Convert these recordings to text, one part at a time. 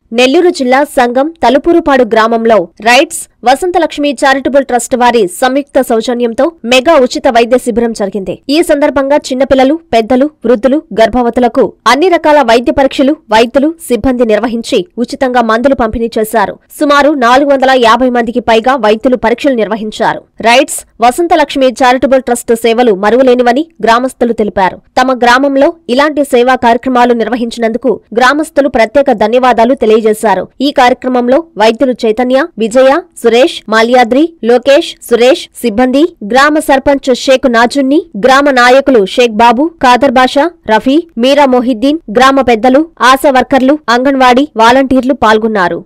నెల్లూరు జిల్లా సంగం తలుపూరుపాడు గ్రామంలో rights Vasanthalakshmi charitable trust వారి సంయుక్త సౌజన్యంతో మెగా ఉచిత వైద్య శిబిరం జరిగింది ఈ సందర్భంగా చిన్నపిల్లలు పెద్దలు వృద్ధులు గర్భవతులకు అన్ని రకాల వైద్య పరీక్షలు వైద్యులు సిబ్బంది నిర్వహించి ఉచితంగా మందులు పంపిణీ చేశారు సుమారు నాలుగు వందల యాభై మందికి పైగా వైద్యులు పరీక్షలు నిర్వహించారు రైట్స్ వసంతలక్ష్మి చారిటబుల్ ట్రస్ట్ సేవలు మరువలేనివని గ్రామస్తులు తెలిపారు తమ గ్రామంలో ఇలాంటి సేవా కార్యక్రమాలు నిర్వహించినందుకు గ్రామస్తులు ప్రత్యేక ధన్యవాదాలు తెలియజేశారు ఈ కార్యక్రమంలో వైద్యులు చైతన్య విజయ సురేష్ మాల్యాద్రి లోకేష్ సురేష్ సిబ్బంది గ్రామ సర్పంచ్ షేక్ నాజున్ని గ్రామ నాయకులు షేక్ బాబు ఖాదర్ బాషా రఫీ మీరా మొహిద్దీన్ గ్రామ పెద్దలు ఆశా వర్కర్లు అంగన్వాడీ వాలంటీర్లు పాల్గొన్నారు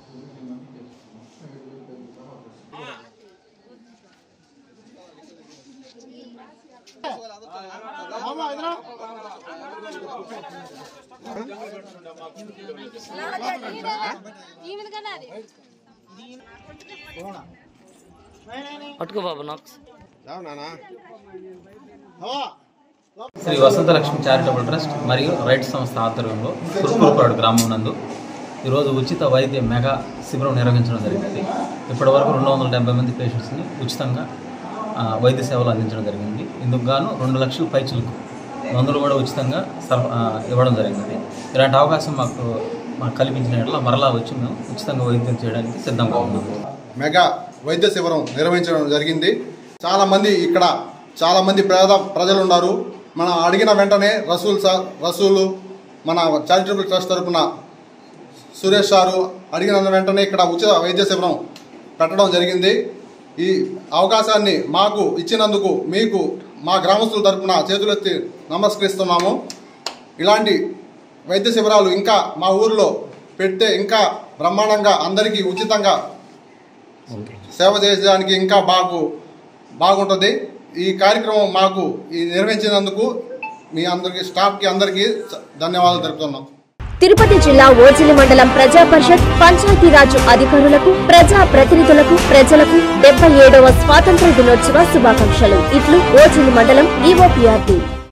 పట్టుకో బాబు నాకు శ్రీ వసంతలక్ష్మి చారిటబుల్ ట్రస్ట్ మరియు రైట్ సంస్థ ఆధ్వర్యంలో కురుకురుపాడు గ్రామం నందు ఈరోజు ఉచిత వైద్య మెగా శిబిరం నిర్వహించడం జరిగింది ఇప్పటివరకు రెండు వందల డెబ్బై మంది పేషెంట్స్ని ఉచితంగా ఆ, వైద్య సేవలు అందించడం జరిగింది ఇందుకు గాను రెండు లక్షల పైచులకు మందులు కూడా ఉచితంగా సర్ ఆ, ఇవ్వడం జరిగింది ఇలాంటి అవకాశం మాకు మాకు కల్పించిన యెడల మరలా వచ్చి మేము ఉచితంగా వైద్యం చేయడానికి సిద్ధంగా ఉన్నాము మెగా వైద్య శిబిరం నిర్వహించడం జరిగింది చాలా మంది ఇక్కడ చాలా మంది పేద ప్రజలు ఉన్నారు మనం అడిగిన వెంటనే రసూల్ సార్ రసూలు మన చారిటబుల్ ట్రస్ట్ తరపున సురేష్ సారు అడిగిన వెంటనే ఇక్కడ ఉచిత వైద్య శిబిరం పెట్టడం జరిగింది ఈ అవకాశాన్ని మాకు ఇచ్చినందుకు మీకు మా గ్రామస్తుల తరపున చేతులెత్తి నమస్కరిస్తున్నాము ఇలాంటి వైద్య శిబిరాలు ఇంకా మా ఊర్లో పెడితే ఇంకా బ్రహ్మాండంగా అందరికీ ఉచితంగా సేవ చేయడానికి ఇంకా బాగు బాగుంటుంది ఈ కార్యక్రమం మాకు ఈ నిర్వహించినందుకు మీ అందరికీ స్టాఫ్కి అందరికీ ధన్యవాదాలు తెలుపుతున్నాం తిరుపతి జిల్లా ఓజిలి మండలం ప్రజా పరిషత్ పంచాయతీరాజ్ అధికారులకు ప్రజా ప్రతినిధులకు ప్రజలకు డెబ్బై ఏడవ స్వాతంత్ర దినోత్సవ శుభాకాంక్షలు ఇట్లు ఓజిలి మండలం ఈఓపీఆర్టీ